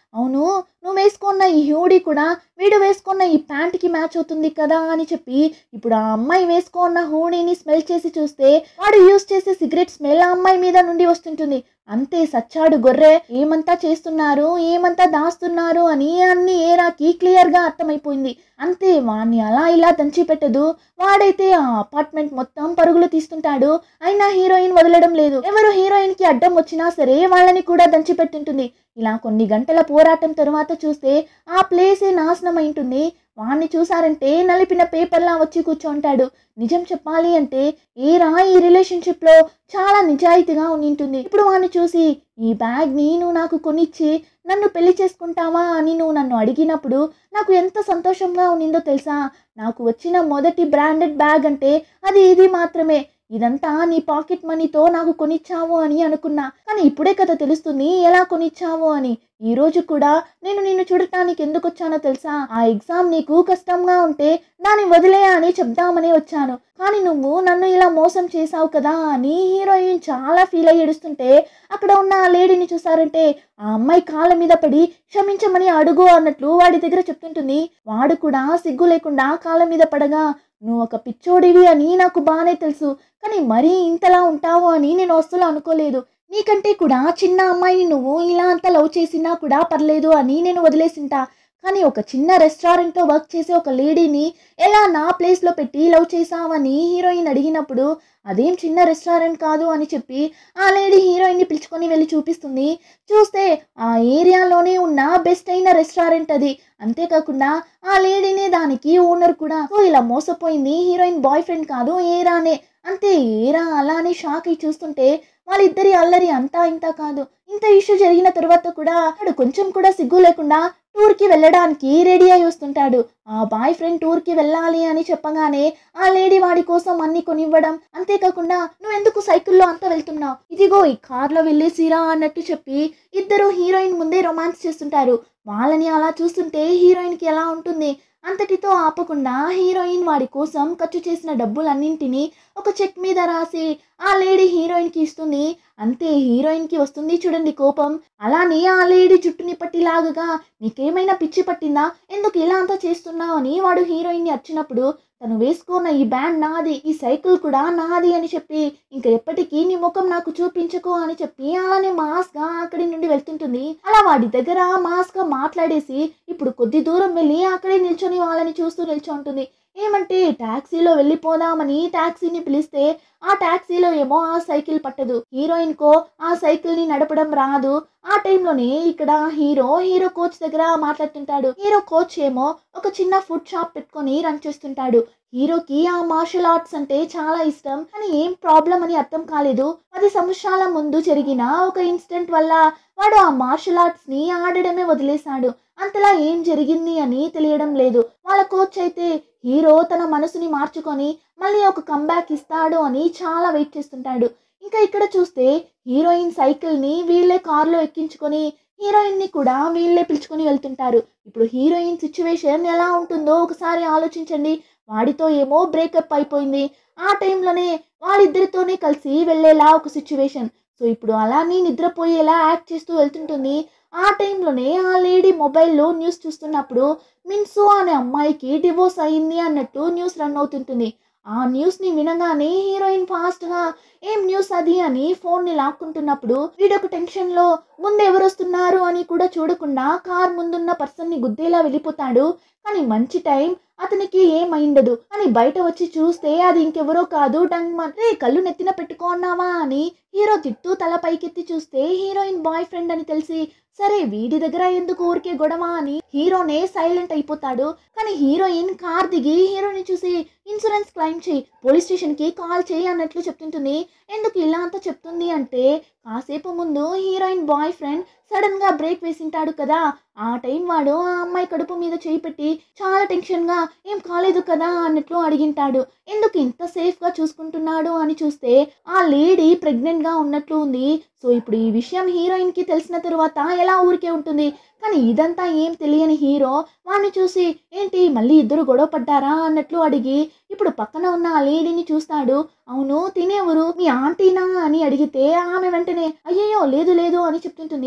అవును నువ్వు వేసుకున్న ఈ హ్యూడీ కూడా వీడు వేసుకున్న ఈ ప్యాంట్కి మ్యాచ్ అవుతుంది కదా అని చెప్పి ఇప్పుడు ఆ అమ్మాయి వేసుకున్న హూడీని స్మెల్ చేసి చూస్తే వాడు యూస్ చేసే సిగరెట్ స్మెల్ ఆ అమ్మాయి మీద నుండి వస్తుంటుంది అంతే సచ్చాడు గొర్రె ఏమంతా చేస్తున్నారు ఏమంతా దాస్తున్నారు అని అన్ని ఏరాకి క్లియర్ గా అర్థమైపోయింది అంతే వాణ్ణి అలా ఇలా దంచి పెట్టదు వాడైతే ఆ అపార్ట్మెంట్ మొత్తం పరుగులు తీస్తుంటాడు అయినా హీరోయిన్ వదలడం లేదు ఎవరు హీరోయిన్ కి అడ్డం వచ్చినా సరే వాళ్ళని కూడా దంచి పెట్టుంటుంది ఇలా కొన్ని గంటల పోరాటం తరువాత చూస్తే ఆ ప్లేసే నాశనం అయింటుంది వాణ్ణి చూసారంటే నలిపిన పేపర్లా వచ్చి కూర్చోంటాడు నిజం చెప్పాలి అంటే ఏరా ఈ రిలేషన్షిప్ లో చాలా నిజాయితీగా ఉండింటుంది ఇప్పుడు వాణ్ణి చూసి ఈ బ్యాగ్ ని నువ్వు నాకు కొనిచ్చి నన్ను పెళ్లి చేసుకుంటావా అని నువ్వు నన్ను అడిగినప్పుడు నాకు ఎంత సంతోషంగా ఉన్నిందో తెలుసా నాకు వచ్చిన మొదటి బ్రాండెడ్ బ్యాగ్ అంటే అది ఇది మాత్రమే ఇదంతా నీ పాకెట్ మనీతో నాకు కొనిచ్చావు అని అనుకున్నా కానీ ఇప్పుడే కదా తెలుస్తుంది ఎలా కొనిచ్చావు అని ఈ రోజు కూడా నేను నిన్ను చూడటానికి ఎందుకు వచ్చానో తెలుసా ఆ ఎగ్జామ్ నీకు కష్టంగా ఉంటే దాన్ని వదిలే అని చెప్దామని వచ్చాను కానీ నువ్వు నన్ను ఇలా మోసం చేశావు కదా అని హీరోయిన్ చాలా ఫీల్ అయ్యి ఏడుస్తుంటే అక్కడ ఉన్న ఆ లేడీని చూసారంటే ఆ అమ్మాయి కాళ్ళ మీద పడి క్షమించమని అడుగు అన్నట్లు వాడి దగ్గర చెప్తుంటుంది వాడు కూడా సిగ్గు లేకుండా కాళ్ళ మీద పడగా నువ్వు ఒక పిచ్చోడివి అని నాకు బాగానే తెలుసు కానీ మరీ ఇంతలా ఉంటావు అని నేను అస్సలు అనుకోలేదు నీకంటే కూడా చిన్న అమ్మాయిని నువ్వు ఇలా అంత లవ్ చేసినా కూడా పర్లేదు అని నేను వదిలేసింటా కానీ ఒక చిన్న రెస్టారెంట్లో వర్క్ చేసే ఒక లేడీని ఎలా నా ప్లేస్లో పెట్టి లవ్ చేసావని హీరోయిన్ అడిగినప్పుడు అదేం చిన్న రెస్టారెంట్ కాదు అని చెప్పి ఆ లేడీ హీరోయిన్ని పిలుచుకొని వెళ్ళి చూపిస్తుంది చూస్తే ఆ ఏరియాలోనే ఉన్న బెస్ట్ అయిన రెస్టారెంట్ అది అంతేకాకుండా ఆ లేడీనే దానికి ఓనర్ కూడా సో ఇలా మోసపోయింది హీరోయిన్ బాయ్ ఫ్రెండ్ కాదు ఏరానే అంతే ఏరా అలానే షాక్ అయి చూస్తుంటే వాళ్ళిద్దరి అల్లరి అంతా ఇంత కాదు ఇంత ఇష్యూ జరిగిన తర్వాత కూడా వాడు కొంచెం కూడా సిగ్గు లేకుండా టూర్ కి వెళ్ళడానికి రెడీ అయి వస్తుంటాడు ఆ బాయ్ ఫ్రెండ్ టూర్ కి వెళ్ళాలి అని చెప్పగానే ఆ లేడీ వాడి కోసం అన్ని కొనివ్వడం అంతేకాకుండా నువ్వు ఎందుకు సైకిల్లో అంతా వెళ్తున్నావు ఇదిగో ఈ కార్లో వెళ్ళేసిరా అన్నట్టు చెప్పి ఇద్దరు హీరోయిన్ ముందే రొమాన్స్ చేస్తుంటారు వాళ్ళని అలా చూస్తుంటే హీరోయిన్ కి ఎలా ఉంటుంది అంతటితో ఆపకుండా హీరోయిన్ వాడి కోసం ఖర్చు చేసిన డబ్బులన్నింటినీ ఒక చెక్ మీద రాసి ఆ లేడీ హీరోయిన్ కి ఇస్తుంది అంతే హీరోయిన్ కి వస్తుంది చూడండి కోపం అలానే ఆ లేడీ జుట్టుని పట్టి లాగగా నీకేమైనా పిచ్చి పట్టిందా ఎందుకు ఇలా అంతా చేస్తున్నావు అని వాడు హీరోయిన్ ని వచ్చినప్పుడు తను వేసుకున్న ఈ బ్యాండ్ నాది ఈ సైకిల్ కూడా నాది అని చెప్పి ఇంకా ఎప్పటికీ నీ ముఖం నాకు చూపించకు అని చెప్పి అలానే మాస్ గా అక్కడి నుండి వెళ్తుంటుంది అలా వాడి దగ్గర మాస్ గా మాట్లాడేసి ఇప్పుడు కొద్ది దూరం వెళ్ళి అక్కడే నిల్చొని వాళ్ళని చూస్తూ నిల్చొంటుంది ఏమంటే టాక్సీలో వెళ్ళిపోదామని టాక్సీని పిలిస్తే ఆ టాక్సీలో ఏమో ఆ సైకిల్ పట్టదు హీరోయిన్ కో ఆ సైకిల్ ని నడపడం రాదు ఆ టైంలోనే ఇక్కడ హీరో హీరో కోచ్ దగ్గర మాట్లాడుతుంటాడు హీరో కోచ్ ఏమో ఒక చిన్న ఫుడ్ షాప్ పెట్టుకొని రన్ చేస్తుంటాడు హీరోకి ఆ మార్షల్ ఆర్ట్స్ అంటే చాలా ఇష్టం కానీ ఏం ప్రాబ్లం అని అర్థం కాలేదు పది సంవత్సరాల ముందు జరిగిన ఒక ఇన్సిడెంట్ వల్ల వాడు ఆ మార్షల్ ఆర్ట్స్ ని ఆడడమే వదిలేశాడు అంతలా ఏం జరిగింది అని తెలియడం లేదు వాళ్ళ కోచ్ అయితే హీరో తన మనసుని మార్చుకొని మళ్ళీ ఒక కంబ్యాక్ ఇస్తాడు అని చాలా వెయిట్ చేస్తుంటాడు ఇంకా ఇక్కడ చూస్తే హీరోయిన్ సైకిల్ ని వీళ్ళే కార్లో ఎక్కించుకొని హీరోయిన్ ని కూడా వీళ్ళే పిలుచుకొని వెళ్తుంటారు ఇప్పుడు హీరోయిన్ సిచ్యువేషన్ ఎలా ఉంటుందో ఒకసారి ఆలోచించండి వాడితో ఏమో బ్రేకప్ అయిపోయింది ఆ టైంలోనే వాళ్ళిద్దరితోనే కలిసి వెళ్ళేలా ఒక సిచ్యువేషన్ సో ఇప్పుడు అలానే నిద్రపోయేలా యాక్ట్ చేస్తూ వెళ్తుంటుంది ఆ టైంలోనే ఆ లేడీ మొబైల్లో న్యూస్ చూస్తున్నప్పుడు మిన్సు అనే అమ్మాయికి డివోర్స్ అయింది అన్నట్టు న్యూస్ రన్ అవుతుంటుంది ఆ న్యూస్ని వినగానే హీరోయిన్ ఫాస్ట్గా ఏం న్యూస్ అది అని ఫోన్ని లాక్కుంటున్నప్పుడు వీడొక టెన్షన్లో ముందు ఎవరు వస్తున్నారు అని కూడా చూడకుండా కార్ ముందున్న పర్సన్ని గుద్దేలా వెళ్ళిపోతాడు కానీ మంచి టైం అతనికి ఏమైండదు కానీ బయట వచ్చి చూస్తే అది ఇంకెవరో కాదు డంగ్మన్ రే కళ్ళు నెత్తిన పెట్టుకున్నావా అని హీరో తిట్టు తల పైకెత్తి చూస్తే హీరోయిన్ బాయ్ ఫ్రెండ్ అని తెలిసి సరే వీడి దగ్గర ఎందుకు ఊరికే గొడవ అని హీరోనే సైలెంట్ అయిపోతాడు కానీ హీరోయిన్ కార్ దిగి హీరోని చూసి ఇన్సూరెన్స్ క్లెయిమ్ చేయి పోలీస్ స్టేషన్కి కాల్ చేయి అన్నట్లు చెప్తుంటుంది ఎందుకు ఇలా అంతా చెప్తుంది అంటే కాసేపు ముందు హీరోయిన్ బాయ్ ఫ్రెండ్ సడన్ గా బ్రేక్ వేసింటాడు కదా ఆ టైం వాడు ఆ అమ్మాయి కడుపు మీద చేయి పెట్టి చాలా టెన్షన్ గా ఏం కాలేదు కదా అన్నట్లు అడిగింటాడు ఎందుకు ఇంత సేఫ్ గా చూసుకుంటున్నాడు అని చూస్తే ఆ లేడీ ప్రెగ్నెంట్ గా ఉన్నట్లు ఉంది సో ఇప్పుడు ఈ విషయం హీరోయిన్ కి తెలిసిన తరువాత ఎలా ఊరికే ఉంటుంది కానీ ఇదంతా ఏం తెలియని హీరో వాడిని చూసి ఏంటి మళ్ళీ ఇద్దరు గొడవ పడ్డారా అన్నట్లు అడిగి ఇప్పుడు పక్కన ఉన్న ఆ లేడీని చూస్తాడు అవును తినేవరు మీ ఆంటీనా అని అడిగితే ఆమె వెంటనే అయ్యయ్యో లేదు లేదు అని చెప్తుంటుంది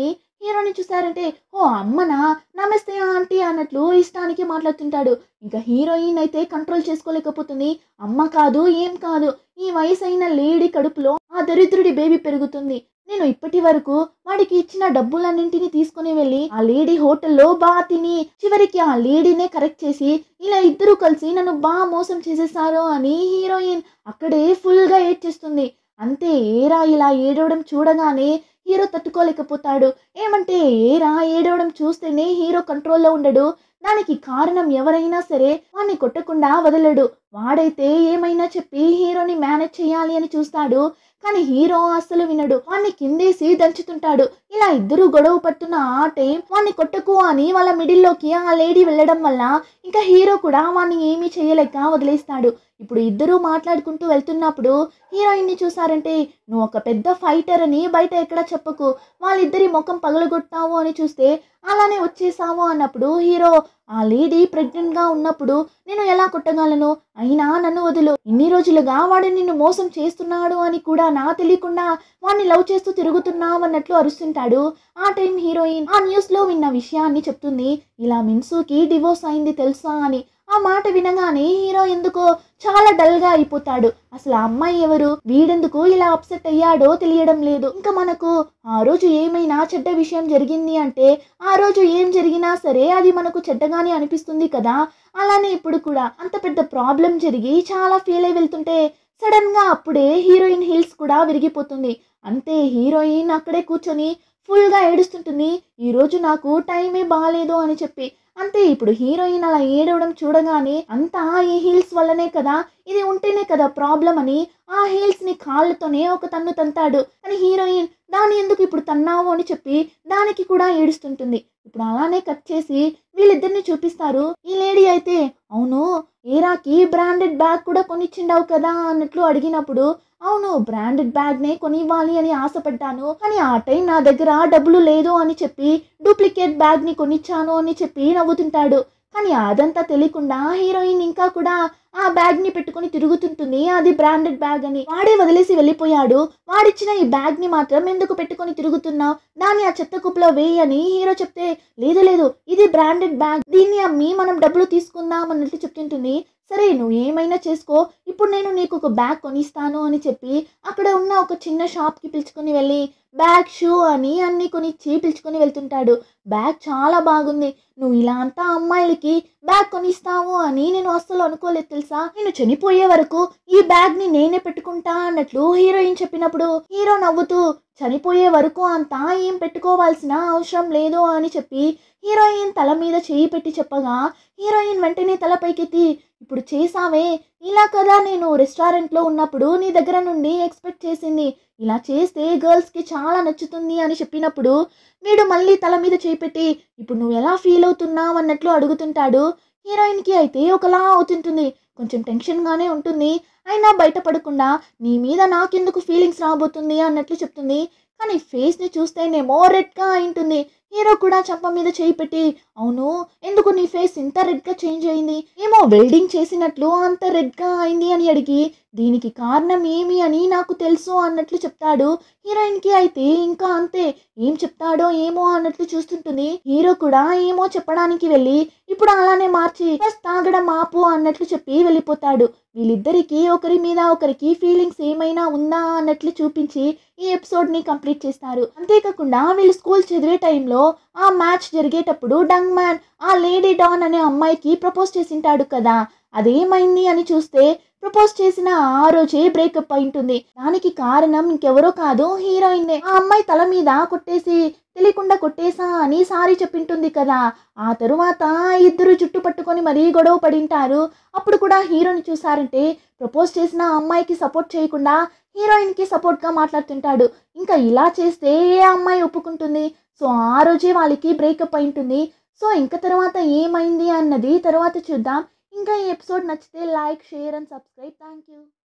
హీరోని చూసారంటే ఓ అమ్మనా నమస్తే ఆంటీ అన్నట్లు ఇష్టానికి మాట్లాడుతుంటాడు ఇంకా హీరోయిన్ అయితే కంట్రోల్ చేసుకోలేకపోతుంది అమ్మ కాదు ఏం కాదు ఈ వయసు అయిన లేడీ కడుపులో ఆ దరిద్రుడి బేబీ పెరుగుతుంది నేను ఇప్పటి వరకు వాడికి ఇచ్చిన డబ్బులన్నింటినీ తీసుకుని వెళ్ళి ఆ లేడీ హోటల్లో బాగా తిని చివరికి ఆ లేడీనే కరెక్ట్ చేసి ఇలా ఇద్దరు కలిసి నన్ను బాగా మోసం చేసేసారు అని హీరోయిన్ అక్కడే ఫుల్గా ఏడ్చేస్తుంది అంతే ఏరా ఇలా ఏడవడం చూడగానే హీరో తట్టుకోలేకపోతాడు ఏమంటే ఏరా ఏడవడం చూస్తేనే హీరో కంట్రోల్లో ఉండడు దానికి కారణం ఎవరైనా సరే వాడిని కొట్టకుండా వదలడు వాడైతే ఏమైనా చెప్పి హీరోని మేనేజ్ చేయాలి అని చూస్తాడు కానీ హీరో అస్సలు వినడు వాడిని కిందేసి దంచుతుంటాడు ఇలా ఇద్దరు గొడవ పడుతున్న ఆ టైం వాడిని కొట్టకు అని వాళ్ళ మిడిల్లోకి ఆ లేడీ వెళ్ళడం వల్ల ఇంకా హీరో కూడా వాడిని ఏమీ చేయలేక వదిలేస్తాడు ఇప్పుడు ఇద్దరూ మాట్లాడుకుంటూ వెళ్తున్నప్పుడు హీరోయిన్ని చూసారంటే నువ్వు ఒక పెద్ద ఫైటర్ అని బయట ఎక్కడ చెప్పకు వాళ్ళిద్దరి ముఖం పగలగొట్టావు అని చూస్తే అలానే వచ్చేసావు అన్నప్పుడు హీరో ఆ లేడీ ప్రెగ్నెంట్గా ఉన్నప్పుడు నేను ఎలా కొట్టగలను అయినా నన్ను వదులు ఇన్ని రోజులుగా వాడు నిన్ను మోసం చేస్తున్నాడు అని కూడా నా తెలియకుండా వాడిని లవ్ చేస్తూ తిరుగుతున్నావు అన్నట్లు అరుస్తుంటాడు ఆ టైం హీరోయిన్ ఆ న్యూస్లో విన్న విషయాన్ని చెప్తుంది ఇలా మిన్సుకి డివోర్స్ అయింది తెలుసా అని ఆ మాట వినగానే హీరో ఎందుకో చాలా డల్ గా అయిపోతాడు అసలు ఆ అమ్మాయి ఎవరు వీడెందుకు ఇలా అప్సెట్ అయ్యాడో తెలియడం లేదు ఇంకా మనకు ఆ రోజు ఏమైనా చెడ్డ విషయం జరిగింది అంటే ఆ రోజు ఏం జరిగినా సరే అది మనకు చెడ్డగానే అనిపిస్తుంది కదా అలానే ఇప్పుడు కూడా అంత పెద్ద ప్రాబ్లం జరిగి చాలా ఫీల్ అయి వెళ్తుంటే సడన్ గా అప్పుడే హీరోయిన్ హిల్స్ కూడా విరిగిపోతుంది అంతే హీరోయిన్ అక్కడే కూర్చొని ఫుల్గా ఏడుస్తుంటుంది ఈరోజు నాకు టైమే బాగాలేదు అని చెప్పి అంతే ఇప్పుడు హీరోయిన్ అలా ఏడవడం చూడగానే అంతా ఈ హీల్స్ వల్లనే కదా ఇది ఉంటేనే కదా ప్రాబ్లం అని ఆ హీల్స్ ని కాళ్ళతోనే ఒక తన్ను తంతాడు కానీ హీరోయిన్ దాన్ని ఎందుకు ఇప్పుడు తన్నావు అని చెప్పి దానికి కూడా ఏడుస్తుంటుంది ఇప్పుడు అలానే కట్ చేసి వీళ్ళిద్దరిని చూపిస్తారు ఈ లేడీ అయితే అవును ఏరాకి బ్రాండెడ్ బ్యాగ్ కూడా కొనిచ్చిండావు కదా అన్నట్లు అడిగినప్పుడు అవును బ్రాండెడ్ బ్యాగ్నే కొనివ్వాలి అని ఆశపడ్డాను కానీ ఆ టైం నా దగ్గర డబ్బులు లేదు అని చెప్పి డూప్లికేట్ బ్యాగ్ని కొనిచ్చాను అని చెప్పి నవ్వుతుంటాడు కానీ అదంతా తెలియకుండా హీరోయిన్ ఇంకా కూడా ఆ బ్యాగ్ ని పెట్టుకుని తిరుగుతుంటుంది అది బ్రాండెడ్ బ్యాగ్ అని వాడే వదిలేసి వెళ్ళిపోయాడు వాడిచ్చిన ఈ బ్యాగ్ ని మాత్రం ఎందుకు పెట్టుకొని తిరుగుతున్నావు దాన్ని ఆ చెత్త కుప్పలో వేయి అని హీరో చెప్తే లేదు లేదు ఇది బ్రాండెడ్ బ్యాగ్ దీన్ని అమ్మి మనం డబ్బులు తీసుకుందాం అన్నట్టు చెప్తుంటుంది సరే నువ్వు ఏమైనా చేసుకో ఇప్పుడు నేను నీకు ఒక బ్యాగ్ కొనిస్తాను అని చెప్పి అక్కడ ఉన్న ఒక చిన్న షాప్కి పిలుచుకొని వెళ్ళి బ్యాగ్ షూ అని అన్ని కొనిచ్చి పిలుచుకొని వెళ్తుంటాడు బ్యాగ్ చాలా బాగుంది నువ్వు ఇలా అంతా అమ్మాయిలకి బ్యాగ్ కొనిస్తావు అని నేను అస్సలు అనుకోలేదు తెలుసా నేను చనిపోయే వరకు ఈ బ్యాగ్ ని నేనే పెట్టుకుంటా అన్నట్లు హీరోయిన్ చెప్పినప్పుడు హీరో నవ్వుతూ చనిపోయే వరకు అంతా ఏం పెట్టుకోవాల్సిన అవసరం లేదు అని చెప్పి హీరోయిన్ తల మీద చేయి పెట్టి చెప్పగా హీరోయిన్ వెంటనే తల పైకెత్తి ఇప్పుడు చేసావే ఇలా కదా నేను రెస్టారెంట్లో ఉన్నప్పుడు నీ దగ్గర నుండి ఎక్స్పెక్ట్ చేసింది ఇలా చేస్తే గర్ల్స్కి చాలా నచ్చుతుంది అని చెప్పినప్పుడు వీడు మళ్ళీ తల మీద చేయి పెట్టి ఇప్పుడు నువ్వు ఎలా ఫీల్ అవుతున్నావు అన్నట్లు అడుగుతుంటాడు హీరోయిన్కి అయితే ఒకలా అవుతుంటుంది కొంచెం టెన్షన్గానే ఉంటుంది అయినా బయటపడకుండా నీ మీద నాకెందుకు ఫీలింగ్స్ రాబోతుంది అన్నట్లు చెప్తుంది కానీ ఫేస్ని చూస్తేనేమో రెడ్గా అయింటుంది హీరో కూడా చంప మీద చేయి పెట్టి అవును ఎందుకు నీ ఫేస్ ఇంత రెడ్గా చేంజ్ అయింది ఏమో వెల్డింగ్ చేసినట్లు అంత రెడ్గా అయింది అని అడిగి దీనికి కారణం ఏమి అని నాకు తెలుసు అన్నట్లు చెప్తాడు హీరోయిన్కి అయితే ఇంకా అంతే ఏం చెప్తాడో ఏమో అన్నట్లు చూస్తుంటుంది హీరో కూడా ఏమో చెప్పడానికి వెళ్ళి ఇప్పుడు అలానే మార్చి "ఫస్ట్ తాగడం ఆపు అన్నట్లు చెప్పి వెళ్ళిపోతాడు వీళ్ళిద్దరికి ఒకరి మీద ఒకరికి ఫీలింగ్స్ ఏమైనా ఉందా అన్నట్లు చూపించి ఈ ఎపిసోడ్ ని కంప్లీట్ చేస్తారు అంతేకాకుండా వీళ్ళు స్కూల్ చదివే టైంలో ఆ మ్యాచ్ జరిగేటప్పుడు డంగ్ మ్యాన్ ఆ లేడీ డాన్ అనే అమ్మాయికి ప్రపోజ్ చేసింటాడు కదా అదేమైంది అని చూస్తే ప్రపోజ్ చేసిన ఆ రోజే బ్రేకప్ అయి ఉంటుంది దానికి కారణం ఇంకెవరో కాదు హీరోయిన్ ఆ అమ్మాయి తల మీద కొట్టేసి తెలియకుండా కొట్టేసా అని సారీ చెప్పింటుంది కదా ఆ తరువాత ఇద్దరు జుట్టు పట్టుకొని మరీ గొడవ పడింటారు అప్పుడు కూడా హీరోని చూసారంటే ప్రపోజ్ చేసిన ఆ అమ్మాయికి సపోర్ట్ చేయకుండా హీరోయిన్కి సపోర్ట్గా మాట్లాడుతుంటాడు ఇంకా ఇలా చేస్తే ఏ అమ్మాయి ఒప్పుకుంటుంది సో ఆ రోజే వాళ్ళకి బ్రేకప్ అయి ఉంటుంది సో ఇంకా తర్వాత ఏమైంది అన్నది తర్వాత చూద్దాం ఇంకా ఈ ఎపిసోడ్ నచ్చితే like share and subscribe thank you